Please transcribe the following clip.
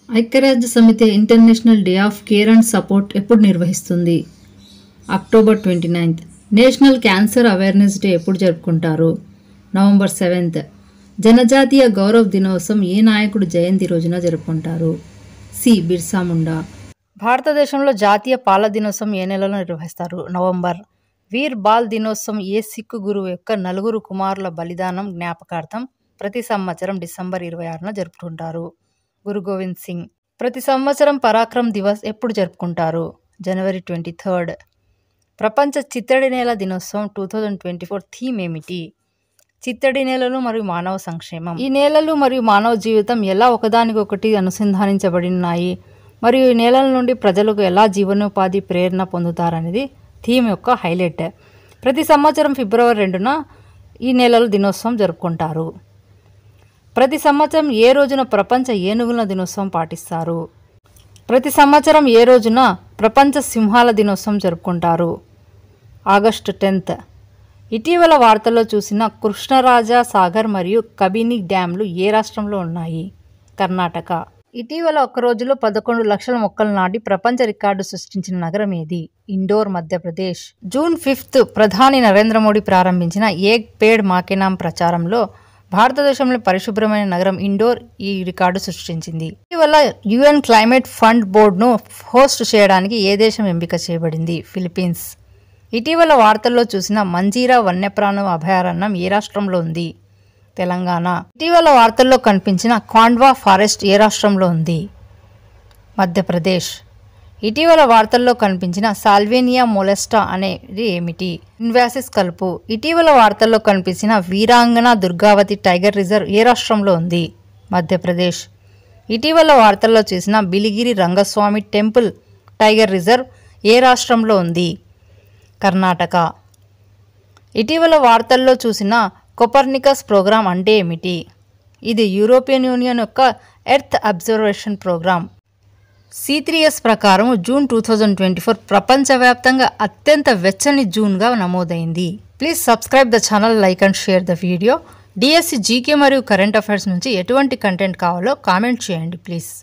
ఐక్యరాజ్య సమితి international day of care and support ఎప్పుడు నిర్వహిస్తుంది October twenty ninth national cancer awareness day ఎప్పుడు జరుపుకుంటారు నవంబర్ సెవెంత్ జనజాతీయ గౌరవ్ దినోత్సవం ఏ నాయకుడు జయంతి రోజున జరుపుకుంటారు సి బిర్సా ముండా భారతదేశంలో జాతీయ పాల దినోత్సవం ఏ నెలలో నిర్వహిస్తారు నవంబర్ వీర్ బాల్ దినోత్సవం ఏ సిక్కు గురువు యొక్క నలుగురు కుమారుల బలిదానం జ్ఞాపకార్థం ప్రతి సంవత్సరం డిసెంబర్ ఇరవై ఆరున జరుపుకుంటారు గురు గోవింద్ సింగ్ ప్రతి సంవత్సరం పరాక్రమ్ దివస్ ఎప్పుడు జరుపుకుంటారు జనవరి ట్వంటీ థర్డ్ ప్రపంచ చిత్తడి నేల దినోత్సవం two thousand twenty four theme ఏమిటి చిత్తడి నేలలు మరియు మానవ సంక్షేమం ఈ నేలలు మరియు మానవ జీవితం ఎలా ఒకదానికొకటి అనుసంధానించబడినాయి మరియు ఈ నేలల నుండి ప్రజలకు ఎలా జీవనోపాధి ప్రేరణ పొందుతారనేది థీమ్ యొక్క హైలైట్ ప్రతి సంవత్సరం ఫిబ్రవరి రెండున ఈ నేలల దినోత్సవం జరుపుకుంటారు ప్రతి సంవత్సరం ఏ రోజున ప్రపంచ ఏనుగుల దినోత్సవం పాటిస్తారు ప్రతి సంవత్సరం ఏ రోజున ప్రపంచ సింహాల దినోత్సవం జరుపుకుంటారు ఆగస్టు టెన్త్ ఇటీవల వార్తల్లో చూసిన కృష్ణరాజా సాగర్ మరియు కబిని డ్యాంలు ఏ రాష్ట్రంలో ఉన్నాయి కర్ణాటక ఇటీవల ఒక రోజులో పదకొండు లక్షల మొక్కలు నాటి ప్రపంచ రికార్డు సృష్టించిన నగరం ఏది ఇండోర్ మధ్యప్రదేశ్ జూన్ ఫిఫ్త్ ప్రధాని నరేంద్ర మోడీ ప్రారంభించిన ఏక్ పేడ్ మాకెనాం ప్రచారంలో భారతదేశంలో పరిశుభ్రమైన నగరం ఇండోర్ ఈ రికార్డు సృష్టించింది ఇటీవల యుఎన్ క్లైమేట్ ఫండ్ బోర్డును హోస్ట్ చేయడానికి ఏ దేశం ఎంపిక చేయబడింది ఫిలిప్పీన్స్ ఇటీవల వార్తల్లో చూసిన మంజీరా వన్యప్రాణు అభయారణ్యం ఏ రాష్ట్రంలో ఉంది తెలంగాణ ఇటీవల వార్తల్లో కనిపించిన కాండ్వా ఫారెస్ట్ ఏ రాష్ట్రంలో ఉంది మధ్యప్రదేశ్ ఇటీవల వార్తల్లో కనిపించిన సాల్వేనియా మొలెస్టా అనేది ఏమిటి ఇన్వాసిస్ కలుపు ఇటీవల వార్తల్లో కనిపించిన వీరాంగన దుర్గావతి టైగర్ రిజర్వ్ ఏ రాష్ట్రంలో ఉంది మధ్యప్రదేశ్ ఇటీవల వార్తల్లో చూసిన Biligiri Rangaswamy temple tiger reserve ఏ రాష్ట్రంలో ఉంది కర్ణాటక ఇటీవల వార్తల్లో చూసిన కొపర్నికస్ ప్రోగ్రాం అంటే ఏమిటి ఇది యూరోపియన్ యూనియన్ యొక్క earth observation programme C three S ప్రకారం June two thousand twenty four ప్రపంచవ్యాప్తంగా అత్యంత వెచ్చని జూన్గా నమోదైంది please subscribe the channel like and share the video DSC GK మరియు కరెంట్ అఫైర్స్ నుంచి ఎటువంటి కంటెంట్ కావాలో కామెంట్ చేయండి ప్లీజ్